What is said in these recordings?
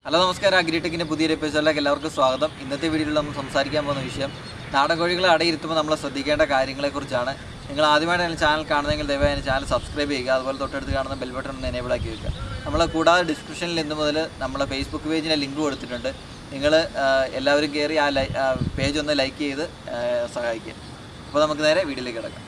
hello നമസ്കാരം അഗ്രിടെക്കിൻ്റെ പുതിയൊരു എപ്പിസോഡിലേക്ക് എല്ലാവർക്കും സ്വാഗതം ഇന്നത്തെ വീഡിയോയിൽ നമ്മൾ സംസാരിക്കാൻ പോകുന്ന വിഷയം നാടൻ കോഴികളെ അടയിരുത്തുമ്പോൾ നമ്മൾ ശ്രദ്ധിക്കേണ്ട കാര്യങ്ങളെക്കുറിച്ചാണ് നിങ്ങൾ ആദ്യമായിട്ട് എൻ്റെ ചാനൽ കാണുന്നതെങ്കിൽ ദയവായി എൻ്റെ ചാനൽ സബ്സ്ക്രൈബ് ചെയ്യുക അതുപോലെ തൊട്ടടുത്ത് കാണുന്ന ബെൽ ബട്ടൺ ഒന്ന് എനേബിൾ ആക്കി വെക്കുക നമ്മൾ കൂടാതെ ഡിസ്ക്രിപ്ഷനിൽ ഇന്ന് മുതൽ നമ്മളെ ഫേസ്ബുക്ക് പേജിൻ്റെ ലിങ്ക് കൊടുത്തിട്ടുണ്ട് നിങ്ങൾ എല്ലാവരും കയറി ആ ലൈ പേജ് ഒന്ന് ലൈക്ക് ചെയ്ത് ആ, സഹായിക്കുക അപ്പോൾ നമുക്ക് നേരെ വീഡിയോയിലേക്ക് കിടക്കാം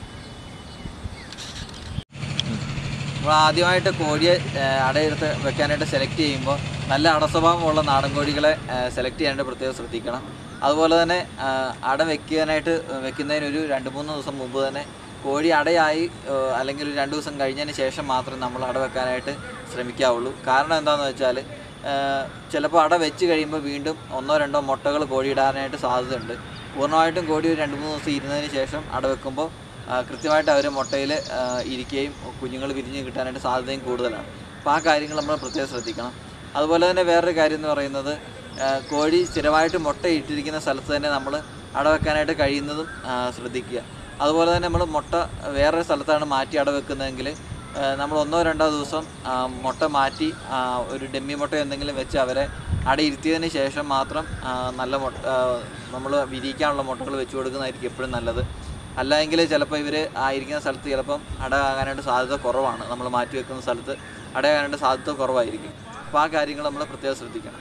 നമ്മൾ ആദ്യമായിട്ട് കോഴിയെ ആ, അടയെടുത്ത് വെക്കാനായിട്ട് സെലക്ട് ചെയ്യുമ്പോൾ നല്ല അടസ്വഭാവമുള്ള നാടൻ കോഴികളെ സെലക്ട് ചെയ്യാനായിട്ട് പ്രത്യേകം ശ്രദ്ധിക്കണം അതുപോലെ തന്നെ ആ, അട വെക്കാനായിട്ട് വെക്കുന്നതിന് ഒരു രണ്ട് മൂന്ന് ദിവസം മുമ്പ് തന്നെ കോഴി അടയായി ആ, അല്ലെങ്കിൽ ഒരു രണ്ട് ദിവസം കഴിഞ്ഞതിന് ശേഷം മാത്രം നമ്മൾ അട വെക്കാനായിട്ട് ശ്രമിക്കാവുള്ളൂ കാരണം എന്താണെന്ന് വെച്ചാൽ ചിലപ്പോൾ അട വെച്ച് കഴിയുമ്പോൾ വീണ്ടും ഒന്നോ രണ്ടോ മുട്ടകൾ കോഴി ഇടാനായിട്ട് സാധ്യതയുണ്ട് പൂർണ്ണമായിട്ടും കോഴി ഒരു രണ്ട് മൂന്ന് ദിവസം ഇരുന്നതിന് ശേഷം അട വെക്കുമ്പോൾ ആ, കൃത്യമായിട്ട് അവർ മുട്ടയിൽ ഇരിക്കുകയും കുഞ്ഞുങ്ങൾ വിരിഞ്ഞ് കിട്ടാനായിട്ട് സാധ്യതയും കൂടുതലാണ് അപ്പോൾ ആ കാര്യങ്ങൾ നമ്മൾ പ്രത്യേകം ശ്രദ്ധിക്കണം അതുപോലെ തന്നെ വേറൊരു കാര്യം എന്ന് പറയുന്നത് ആ, കോഴി സ്ഥിരമായിട്ട് മുട്ട ഇട്ടിരിക്കുന്ന സ്ഥലത്ത് തന്നെ നമ്മൾ അടവെക്കാനായിട്ട് കഴിയുന്നതും ആ, ശ്രദ്ധിക്കുക അതുപോലെ തന്നെ നമ്മൾ മുട്ട വേറൊരു സ്ഥലത്താണ് മാറ്റി അടവെക്കുന്നതെങ്കിൽ നമ്മൾ ഒന്നോ രണ്ടോ ദിവസം ആ, മുട്ട മാറ്റി ആ, ഒരു ഡെമ്മി മുട്ട എന്തെങ്കിലും വെച്ച് അവരെ അടയിരുത്തിയതിന് ശേഷം മാത്രം ആ, നല്ല മുട്ട നമ്മൾ വിരിയിക്കാനുള്ള മുട്ടകൾ വെച്ച് കൊടുക്കുന്നതായിരിക്കും എപ്പോഴും നല്ലത് അല്ലെങ്കിൽ ചിലപ്പോൾ ഇവർ ആയിരിക്കുന്ന സ്ഥലത്ത് ചിലപ്പം അട ആകാനായിട്ട് സാധ്യത കുറവാണ് നമ്മൾ മാറ്റി വെക്കുന്ന സ്ഥലത്ത് അടയാകാനായിട്ട് സാധ്യത കുറവായിരിക്കും അപ്പോൾ ആ കാര്യങ്ങൾ നമ്മൾ പ്രത്യേകം ശ്രദ്ധിക്കണം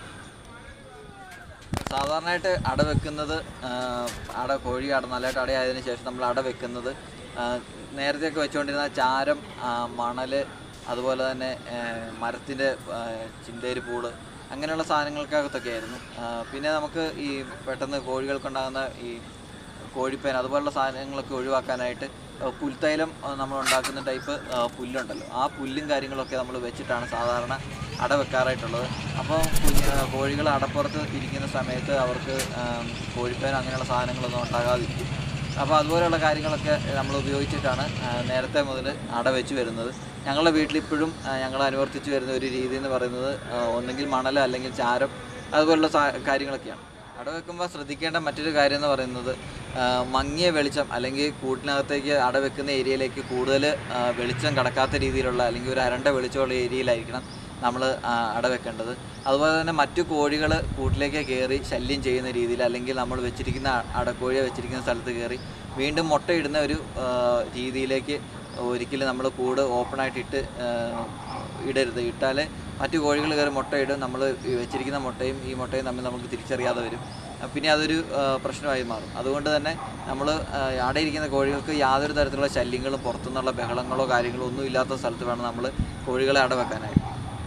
സാധാരണയായിട്ട് അട വെക്കുന്നത് ആ, അട കോഴി അട നല്ലതായിട്ട് അടയായതിനു ശേഷം നമ്മൾ അട വെക്കുന്നത് ആ, നേരത്തെയൊക്കെ വെച്ചുകൊണ്ടിരുന്ന ചാരം ആ, മണല് അതുപോലെ തന്നെ മരത്തിൻ്റെ ചിന്തേരി പൂള് അങ്ങനെയുള്ള സാധനങ്ങൾക്കകത്തൊക്കെ ആയിരുന്നു ആ, പിന്നെ നമുക്ക് ഈ പെട്ടെന്ന് കോഴികൾക്കുണ്ടാകുന്ന ഈ കോഴിപ്പേൻ അതുപോലുള്ള സാധനങ്ങളൊക്കെ ഒഴിവാക്കാനായിട്ട് ആ, പുൽത്തൈലം ആ, നമ്മൾ ഉണ്ടാക്കുന്ന ടൈപ്പ് ആ, പുല്ലുണ്ടല്ലോ ആ പുല്ലും കാര്യങ്ങളൊക്കെ നമ്മൾ വെച്ചിട്ടാണ് സാധാരണ അട വെക്കാറായിട്ടുള്ളത് അപ്പോൾ കുഞ്ഞ് കോഴികൾ അടപ്പുറത്ത് ഇരിക്കുന്ന സമയത്ത് അവർക്ക് ആ, കോഴിപ്പേൻ അങ്ങനെയുള്ള സാധനങ്ങളൊന്നും ഉണ്ടാകാതിരിക്കും അപ്പോൾ അതുപോലെയുള്ള കാര്യങ്ങളൊക്കെ നമ്മൾ ഉപയോഗിച്ചിട്ടാണ് ആ, നേരത്തെ മുതൽ അട വെച്ച് വരുന്നത് ഞങ്ങളുടെ വീട്ടിലിപ്പോഴും ഞങ്ങൾ അനുവർത്തിച്ച് വരുന്ന ഒരു രീതി എന്ന് പറയുന്നത് ആ, ഒന്നെങ്കിൽ മണൽ അല്ലെങ്കിൽ ചാരം അതുപോലുള്ള സാ കാര്യങ്ങളൊക്കെയാണ് അട വെക്കുമ്പോൾ ശ്രദ്ധിക്കേണ്ട മറ്റൊരു കാര്യം എന്ന് പറയുന്നത് ആ, മങ്ങിയ വെളിച്ചം അല്ലെങ്കിൽ കൂട്ടിനകത്തേക്ക് അട വെക്കുന്ന ഏരിയയിലേക്ക് കൂടുതൽ ആ, വെളിച്ചം കടക്കാത്ത രീതിയിലുള്ള അല്ലെങ്കിൽ ഒരു അരണ്ട വെളിച്ചമുള്ള ഏരിയയിലായിരിക്കണം നമ്മൾ അട വെക്കേണ്ടത് അതുപോലെ തന്നെ മറ്റു കോഴികൾ കൂട്ടിലേക്ക് കയറി ശല്യം ചെയ്യുന്ന രീതിയിൽ അല്ലെങ്കിൽ നമ്മൾ വെച്ചിരിക്കുന്ന അ- അടക്കോഴിയെ വെച്ചിരിക്കുന്ന സ്ഥലത്ത് കയറി വീണ്ടും മുട്ടയിടുന്ന ഒരു ആ, രീതിയിലേക്ക് ഒരിക്കലും നമ്മൾ കൂട് ഓപ്പണായിട്ട് ഇട്ട് ആ, ഇടരുത് ഇട്ടാൽ മറ്റു കോഴികൾ കയറി മുട്ടയിടും നമ്മൾ വെച്ചിരിക്കുന്ന മുട്ടയും ഈ മുട്ടയും തമ്മിൽ നമുക്ക് തിരിച്ചറിയാതെ വരും ആ, പിന്നെ അതൊരു ആ, പ്രശ്നമായി മാറും അതുകൊണ്ട് തന്നെ നമ്മൾ അടയിരിക്കുന്ന കോഴികൾക്ക് യാതൊരു തരത്തിലുള്ള ശല്യങ്ങളും പുറത്തുനിന്നുള്ള ബഹളങ്ങളോ കാര്യങ്ങളോ ഒന്നും ഇല്ലാത്ത സ്ഥലത്ത് വേണം നമ്മൾ കോഴികളെ അട വെക്കാനായിട്ട്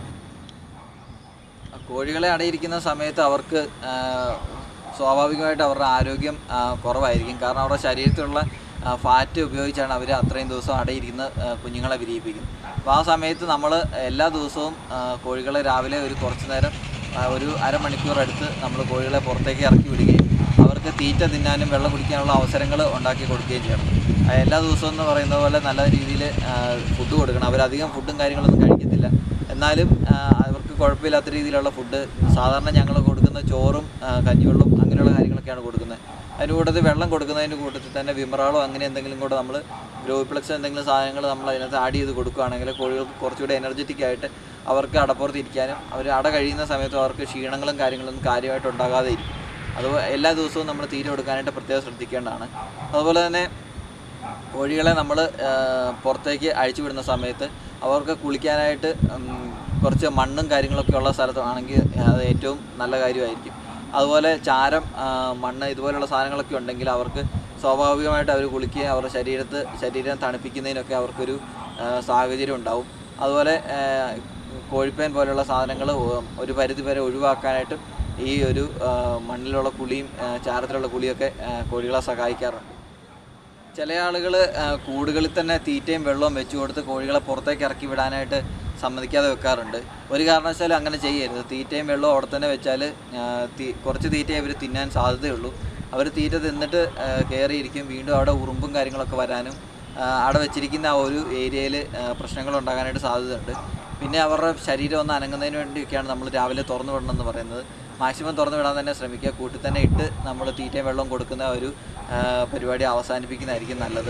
കോഴികളെ അടയിരിക്കുന്ന സമയത്ത് അവർക്ക് ആ, സ്വാഭാവികമായിട്ട് അവരുടെ ആരോഗ്യം ആ, കുറവായിരിക്കും കാരണം അവരുടെ ശരീരത്തിലുള്ള ആ, ഫാറ്റ് ഉപയോഗിച്ചാണ് അവർ അത്രയും ദിവസം അടയിരിക്കുന്ന ആ, കുഞ്ഞുങ്ങളെ വിരിയിപ്പിക്കുന്നത് അപ്പോൾ ആ സമയത്ത് നമ്മൾ എല്ലാ ദിവസവും ആ, കോഴികളെ രാവിലെ ഒരു കുറച്ച് നേരം ആ, ഒരു അരമണിക്കൂർ അടുത്ത് നമ്മൾ കോഴികളെ പുറത്തേക്ക് ഇറക്കി വിടുകയും അവർക്ക് തീറ്റ തിന്നാനും വെള്ളം കുടിക്കാനുള്ള അവസരങ്ങൾ ഉണ്ടാക്കി കൊടുക്കുകയും ചെയ്യണം ആ, എല്ലാ ദിവസവും എന്ന് പറയുന്ന പോലെ നല്ല രീതിയിൽ ഫുഡ് കൊടുക്കണം അവരധികം ഫുഡും കാര്യങ്ങളൊന്നും കഴിക്കത്തില്ല എന്നാലും ആ, അവർക്ക് കുഴപ്പമില്ലാത്ത രീതിയിലുള്ള ഫുഡ് സാധാരണ ഞങ്ങൾ കൊടുക്കുന്ന ചോറും ആ, കഞ്ഞിവെള്ളവും അങ്ങനെയുള്ള കാര്യങ്ങളൊക്കെയാണ് കൊടുക്കുന്നത് അതിൻ്റെ കൂട്ടത്തിൽ വെള്ളം കൊടുക്കുന്നതിൻ്റെ കൂട്ടത്തിൽ തന്നെ വിമറാളോ അങ്ങനെ എന്തെങ്കിലും കൂടെ നമ്മൾ ഗ്രോപ്ലക്സ് എന്തെങ്കിലും സാധനങ്ങൾ നമ്മൾ അതിനകത്ത് ആഡ് ചെയ്ത് കൊടുക്കുകയാണെങ്കിൽ കോഴികൾക്ക് കുറച്ചുകൂടി എനർജറ്റിക് ആയിട്ട് അവർക്ക് അടപ്പുറത്ത് ഇരിക്കാനും അവർ അട കഴിയുന്ന സമയത്ത് അവർക്ക് ക്ഷീണങ്ങളും കാര്യങ്ങളൊന്നും കാര്യമായിട്ട് ഉണ്ടാകാതെ ഇരിക്കും അത് എല്ലാ ദിവസവും നമ്മൾ തീറ്റ കൊടുക്കാനായിട്ട് പ്രത്യേകം ശ്രദ്ധിക്കേണ്ടതാണ് അതുപോലെ തന്നെ കോഴികളെ നമ്മൾ പുറത്തേക്ക് അഴിച്ചു വിടുന്ന സമയത്ത് അവർക്ക് കുളിക്കാനായിട്ട് ഉം, കുറച്ച് മണ്ണും കാര്യങ്ങളൊക്കെ ഉള്ള സ്ഥലത്താണെങ്കിൽ അത് ഏറ്റവും നല്ല കാര്യമായിരിക്കും അതുപോലെ ചാരം ആ, മണ്ണ് ഇതുപോലുള്ള സാധനങ്ങളൊക്കെ ഉണ്ടെങ്കിൽ അവർക്ക് സ്വാഭാവികമായിട്ട് അവർ കുളിക്കുകയും അവരുടെ ശരീരത്ത് ശരീരം തണുപ്പിക്കുന്നതിനൊക്കെ അവർക്കൊരു ആ, സാഹചര്യം ഉണ്ടാവും അതുപോലെ ആ, കോഴിപ്പേൻ പോലെയുള്ള സാധനങ്ങൾ ഒരു പരിധി വരെ ഒഴിവാക്കാനായിട്ടും ഈ ഒരു ആ, മണ്ണിലുള്ള കുളിയും ആ, ചാരത്തിലുള്ള കുളിയൊക്കെ ആ, കോഴികളെ സഹായിക്കാറുണ്ട് ചില ആളുകൾ കൂടുകളിൽ തന്നെ തീറ്റയും വെള്ളവും വെച്ച് കൊടുത്ത് കോഴികളെ പുറത്തേക്ക് ഇറക്കി വിടാനായിട്ട് സമ്മതിക്കാതെ വെക്കാറുണ്ട് ഒരു കാരണവശാലും അങ്ങനെ ചെയ്യരുത് തീറ്റയും വെള്ളവും അവിടെ തന്നെ വെച്ചാൽ കുറച്ച് തീറ്റയെ അവർ തിന്നാൻ സാധ്യതയുള്ളൂ അവർ തീറ്റ തിന്നിട്ട് ആ, കയറിയിരിക്കും വീണ്ടും അവിടെ ഉറുമ്പും കാര്യങ്ങളൊക്കെ വരാനും ആ, അവിടെ വെച്ചിരിക്കുന്ന ആ ഒരു ഏരിയയിൽ പ്രശ്നങ്ങൾ ഉണ്ടാകാനായിട്ട് സാധ്യതയുണ്ട് പിന്നെ അവരുടെ ശരീരം ഒന്ന് അനങ്ങുന്നതിന് വേണ്ടിയൊക്കെയാണ് നമ്മൾ രാവിലെ തുറന്നു വിടണമെന്ന് പറയുന്നത് മാക്സിമം തുറന്നു വിടാൻ തന്നെ ശ്രമിക്കുക കൂട്ടിൽ തന്നെ ഇട്ട് നമ്മൾ തീറ്റയും വെള്ളവും കൊടുക്കുന്ന ഒരു ആ, പരിപാടി അവസാനിപ്പിക്കുന്നതായിരിക്കും നല്ലത്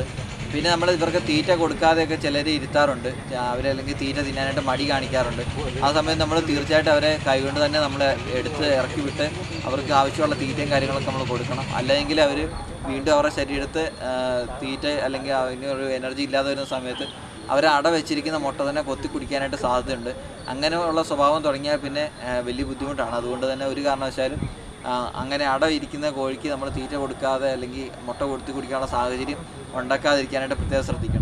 പിന്നെ നമ്മൾ ഇവർക്ക് തീറ്റ കൊടുക്കാതെയൊക്കെ ചിലർ ഇരുത്താറുണ്ട് അവരെ അല്ലെങ്കിൽ തീറ്റ തിന്നാനായിട്ട് മടി കാണിക്കാറുണ്ട് ആ സമയത്ത് നമ്മൾ തീർച്ചയായിട്ടും അവരെ കൈകൊണ്ട് തന്നെ നമ്മൾ എടുത്ത് ഇറക്കി വിട്ട് അവർക്ക് ആവശ്യമുള്ള തീറ്റയും കാര്യങ്ങളൊക്കെ നമ്മൾ കൊടുക്കണം അല്ലെങ്കിൽ അവർ വീണ്ടും അവരുടെ ശരീരത്ത് ആ, തീറ്റ അല്ലെങ്കിൽ അതിനൊരു എനർജി ഇല്ലാതെ വരുന്ന സമയത്ത് അവർ അട വെച്ചിരിക്കുന്ന മുട്ട തന്നെ കൊത്തി കുടിക്കാനായിട്ട് സാധ്യതയുണ്ട് അങ്ങനെയുള്ള സ്വഭാവം തുടങ്ങിയാൽ പിന്നെ ആ, വലിയ ബുദ്ധിമുട്ടാണ് അതുകൊണ്ട് തന്നെ ഒരു കാരണവശാലും ആ, അങ്ങനെ അട ഇരിക്കുന്ന കോഴിക്ക് നമ്മൾ തീറ്റ കൊടുക്കാതെ അല്ലെങ്കിൽ മുട്ട കൊടുത്ത് കുടിക്കാനുള്ള സാഹചര്യം ഉണ്ടാക്കാതിരിക്കാനായിട്ട് പ്രത്യേകം ശ്രദ്ധിക്കണം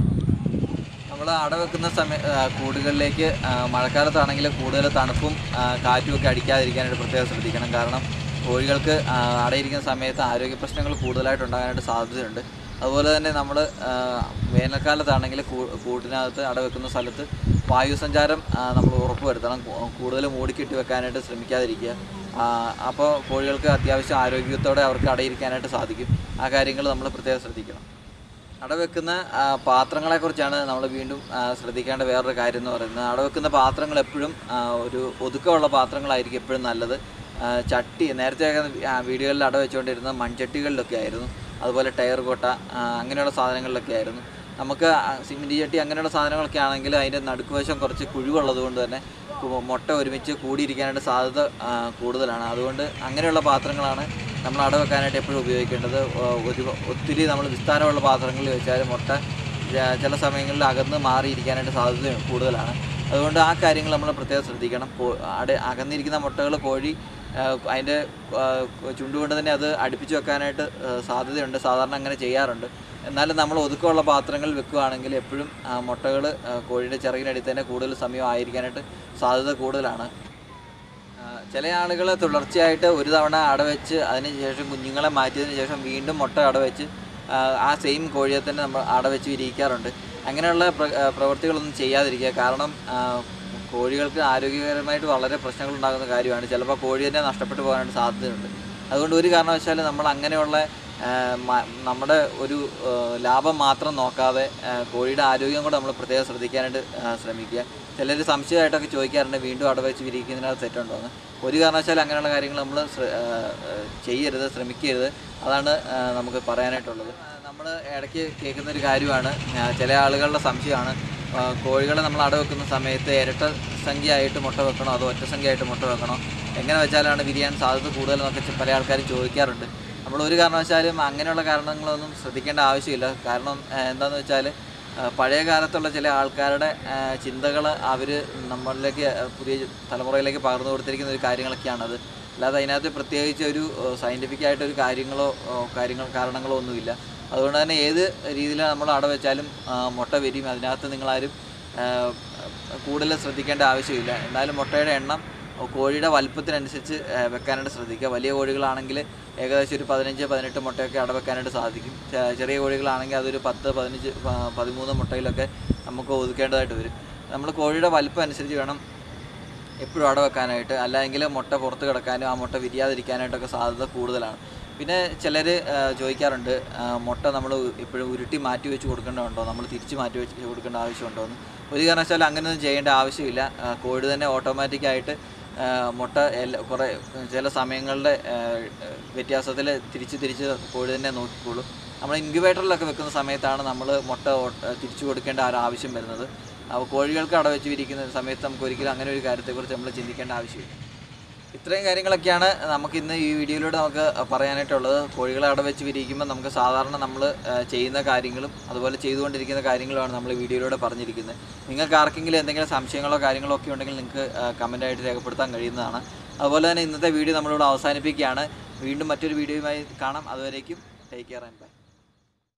നമ്മൾ അട വെക്കുന്ന സമയ ആ, കൂടുകളിലേക്ക് ആ, മഴക്കാലത്താണെങ്കിൽ കൂടുതൽ തണുപ്പും ആ, കാറ്റും ഒക്കെ അടിക്കാതിരിക്കാനായിട്ട് പ്രത്യേകം ശ്രദ്ധിക്കണം കാരണം കോഴികൾക്ക് ആ, അടയിരിക്കുന്ന സമയത്ത് ആരോഗ്യ പ്രശ്നങ്ങൾ കൂടുതലായിട്ട് ഉണ്ടാകാനായിട്ട് സാധ്യതയുണ്ട് അതുപോലെ തന്നെ നമ്മൾ വേനൽക്കാലത്താണെങ്കിൽ കൂ- കൂട്ടിനകത്ത് അട വെക്കുന്ന സ്ഥലത്ത് വായുസഞ്ചാരം നമ്മൾ ഉറപ്പുവരുത്തണം കൂ- കൂടുതൽ മൂടിക്കെട്ടി വെക്കാനായിട്ട് ശ്രമിക്കാതിരിക്കുക അപ്പോൾ കോഴികൾക്ക് അത്യാവശ്യം ആരോഗ്യത്തോടെ അവർക്ക് അടയിരിക്കാനായിട്ട് സാധിക്കും ആ കാര്യങ്ങൾ നമ്മൾ പ്രത്യേകം ശ്രദ്ധിക്കണം അടവെക്കുന്ന ആ, പാത്രങ്ങളെക്കുറിച്ചാണ് നമ്മൾ വീണ്ടും ആ, ശ്രദ്ധിക്കേണ്ട വേറൊരു കാര്യം എന്ന് പറയുന്നത് അടവെക്കുന്ന പാത്രങ്ങൾ എപ്പോഴും ആ, ഒരു ഒതുക്കമുള്ള പാത്രങ്ങളായിരിക്കും എപ്പോഴും നല്ലത് ആ, ചട്ടി നേരത്തെ വീഡിയോകളിൽ അടവെച്ചുകൊണ്ടിരുന്ന മൺചട്ടികളിലൊക്കെ ആയിരുന്നു അതുപോലെ ടയർ കൊട്ട ആ, അങ്ങനെയുള്ള സാധനങ്ങളിലൊക്കെ ആയിരുന്നു നമുക്ക് ആ, സിമെൻറ്റ് ചട്ടി അങ്ങനെയുള്ള സാധനങ്ങളൊക്കെ ആണെങ്കിൽ അതിൻ്റെ നടുക്കുവശം കുറച്ച് കുഴിവുള്ളത് കൊണ്ട് തന്നെ കു- മുട്ട ഒരുമിച്ച് കൂടിയിരിക്കാനായിട്ട് സാധ്യത ആ, കൂടുതലാണ് അതുകൊണ്ട് അങ്ങനെയുള്ള പാത്രങ്ങളാണ് നമ്മൾ അട വെക്കാനായിട്ട് എപ്പോഴും ഉപയോഗിക്കേണ്ടത് ആ, ഒരു ഒത്തിരി നമ്മൾ വിസ്താരമുള്ള പാത്രങ്ങളിൽ വെച്ചാൽ മുട്ട ച- ചില സമയങ്ങളിൽ അകന്ന് മാറിയിരിക്കാനായിട്ട് സാധ്യത കൂടുതലാണ് അതുകൊണ്ട് ആ കാര്യങ്ങൾ നമ്മൾ പ്രത്യേകം ശ്രദ്ധിക്കണം കോ- അട അകന്നിരിക്കുന്ന മുട്ടകൾ കോഴി ആ, അതിൻ്റെ ആ, ചുണ്ടുകൊണ്ട് തന്നെ അത് അടുപ്പിച്ച് വെക്കാനായിട്ട് ആ, സാധ്യതയുണ്ട് സാധാരണ അങ്ങനെ ചെയ്യാറുണ്ട് എന്നാലും നമ്മൾ ഒതുക്കമുള്ള പാത്രങ്ങളിൽ വെക്കുകയാണെങ്കിൽ എപ്പോഴും മുട്ടകൾ കോഴിയുടെ ചിറകിനടുത്ത് തന്നെ കൂടുതൽ സമയം ആയിരിക്കാനായിട്ട് സാധ്യത കൂടുതലാണ് ആ, ചില ആളുകൾ തുടർച്ചയായിട്ട് ഒരു തവണ അടവെച്ച് അതിന് ശേഷം കുഞ്ഞുങ്ങളെ മാറ്റിയതിന് ശേഷം വീണ്ടും മുട്ട അടവെച്ച് ആ, ആ സെയിം കോഴിയെ തന്നെ നമ്മൾ അടവെച്ച് വിരിയിക്കാറുണ്ട് അങ്ങനെയുള്ള പ്ര- ആ, പ്രവൃത്തികളൊന്നും ചെയ്യാതിരിക്കുക കാരണം ആ, കോഴികൾക്ക് ആരോഗ്യകരമായിട്ട് വളരെ പ്രശ്നങ്ങൾ ഉണ്ടാകുന്ന കാര്യമാണ് ചിലപ്പോൾ കോഴി തന്നെ നഷ്ടപ്പെട്ടു പോകാനായിട്ട് സാധ്യതയുണ്ട് അതുകൊണ്ട് ഒരു കാരണവശാലും നമ്മൾ അങ്ങനെയുള്ള ആ, മ- നമ്മുടെ ഒരു ആ, ലാഭം മാത്രം നോക്കാതെ ആ, കോഴിയുടെ ആരോഗ്യം കൂടെ നമ്മൾ പ്രത്യേകം ശ്രദ്ധിക്കാനായിട്ട് ആ, ശ്രമിക്കുക ചിലർ സംശയമായിട്ടൊക്കെ ചോദിക്കാറുണ്ട് വീണ്ടും അടവെച്ച് വിരിക്കുന്നതിനകത്ത് തെറ്റുണ്ടോ എന്ന് ഒരു കാരണവശാലും അങ്ങനെയുള്ള കാര്യങ്ങൾ നമ്മൾ ചെയ്യരുത് ശ്രമിക്കരുത് അതാണ് ആ, നമുക്ക് പറയാനായിട്ടുള്ളത് നമ്മൾ ഇടയ്ക്ക് കേൾക്കുന്ന ഒരു കാര്യമാണ് ആ, ചില ആളുകളുടെ സംശയമാണ് ആ, കോഴികളെ നമ്മൾ അടവെക്കുന്ന സമയത്ത് ഇരട്ട സംഖ്യയായിട്ട് മുട്ട വെക്കണോ അതോ ഒറ്റ സംഖ്യയായിട്ട് മുട്ട വെക്കണോ എങ്ങനെ വെച്ചാലാണ് വിരിയാൻ സാധ്യത കൂടുതലെന്നൊക്കെ ചെ- പല ആൾക്കാരും ചോദിക്കാറുണ്ട് നമ്മൾ ഒരു കാരണവശാലും അങ്ങനെയുള്ള കാരണങ്ങളൊന്നും ശ്രദ്ധിക്കേണ്ട ആവശ്യമില്ല കാരണം ആ, എന്താണെന്ന് വെച്ചാൽ ആ, പഴയ കാലത്തുള്ള ചില ആൾക്കാരുടെ ചിന്തകൾ അവർ നമ്മളിലേക്ക് ആ, പുതിയ തലമുറയിലേക്ക് പകർന്നു കൊടുത്തിരിക്കുന്ന ഒരു കാര്യങ്ങളൊക്കെയാണത് അല്ലാതെ അതിനകത്ത് പ്രത്യേകിച്ച് ഒരു സയൻറ്റിഫിക് ആയിട്ട് ഒരു കാര്യങ്ങളോ ആ, കാര്യങ്ങൾ കാരണങ്ങളോ ഒന്നുമില്ല അതുകൊണ്ട് തന്നെ ഏത് രീതിയിൽ നമ്മൾ അട വെച്ചാലും ആ, മുട്ട വരും അതിനകത്ത് നിങ്ങളാരും ആ, കൂടുതൽ ശ്രദ്ധിക്കേണ്ട ആവശ്യമില്ല എന്നാലും മുട്ടയുടെ എണ്ണം കോഴിയുടെ വലുപ്പത്തിനനുസരിച്ച് ആ, വെക്കാനായിട്ട് ശ്രദ്ധിക്കുക വലിയ കോഴികളാണെങ്കിൽ ഏകദേശം ഒരു പതിനഞ്ച് പതിനെട്ട് മുട്ടയൊക്കെ അടവെക്കാനായിട്ട് സാധിക്കും ചെ- ചെറിയ കോഴികളാണെങ്കിൽ അതൊരു പത്ത് പതിനഞ്ച് പ- പതിമൂന്ന് മുട്ടയിലൊക്കെ നമുക്ക് ഒതുക്കേണ്ടതായിട്ട് വരും നമ്മൾ കോഴിയുടെ വലുപ്പം അനുസരിച്ച് വേണം എപ്പോഴും അട വെക്കാനായിട്ട് അല്ലെങ്കിൽ മുട്ട പുറത്ത് കിടക്കാനും ആ മുട്ട വിരിയാതിരിക്കാനായിട്ടൊക്കെ സാധ്യത കൂടുതലാണ് പിന്നെ ചിലർ ചോദിക്കാറുണ്ട് ആ, മുട്ട നമ്മൾ എപ്പോഴും ഉരുട്ടി മാറ്റി വെച്ച് കൊടുക്കേണ്ടതുണ്ടോ നമ്മൾ തിരിച്ച് മാറ്റി വെച്ച് കൊടുക്കേണ്ട ആവശ്യമുണ്ടോ എന്ന് ഒരു കാരണവശാലും അങ്ങനെയൊന്നും ചെയ്യേണ്ട ആവശ്യമില്ല ആ, കോഴി തന്നെ ഓട്ടോമാറ്റിക്കായിട്ട് മുട്ട എല്ലാ കുറേ ചില സമയങ്ങളുടെ വ്യത്യാസത്തിൽ തിരിച്ച് തിരിച്ച് കോഴി തന്നെ നോക്കിക്കോളും നമ്മൾ ഇൻക്യുബേറ്ററിലൊക്കെ വെക്കുന്ന സമയത്താണ് നമ്മൾ മുട്ട ഓട്ട- തിരിച്ചു കൊടുക്കേണ്ട ആ ഒരു ആവശ്യം വരുന്നത് അപ്പോൾ കോഴികൾക്ക് അട വെച്ച് വിരിക്കുന്ന സമയത്ത് നമുക്ക് ഒരിക്കലും അങ്ങനെ ഒരു കാര്യത്തെക്കുറിച്ച് നമ്മൾ ചിന്തിക്കേണ്ട ആവശ്യമില്ല ഇത്രയും കാര്യങ്ങളൊക്കെയാണ് നമുക്ക് ഇന്ന് ഈ വീഡിയോയിലൂടെ നമുക്ക് പറയാനായിട്ടുള്ളത് കോഴികളെ അവിടെ വെച്ച് വിരിയിക്കുമ്പോൾ നമുക്ക് സാധാരണ നമ്മൾ ചെയ്യുന്ന കാര്യങ്ങളും അതുപോലെ ചെയ്തുകൊണ്ടിരിക്കുന്ന കാര്യങ്ങളുമാണ് നമ്മൾ ഈ വീഡിയോയിലൂടെ പറഞ്ഞിരിക്കുന്നത് നിങ്ങൾക്ക് ആർക്കെങ്കിലും എന്തെങ്കിലും സംശയങ്ങളോ കാര്യങ്ങളോ ഒക്കെ ഉണ്ടെങ്കിൽ നിങ്ങൾക്ക് കമൻ്റായിട്ട് രേഖപ്പെടുത്താൻ കഴിയുന്നതാണ് അതുപോലെ തന്നെ ഇന്നത്തെ വീഡിയോ നമ്മളിവിടെ അവസാനിപ്പിക്കുകയാണ് വീണ്ടും മറ്റൊരു വീഡിയോയുമായി കാണാം അതുവരേക്കും ടേക്ക് കെയർ ആൻഡ് ബൈ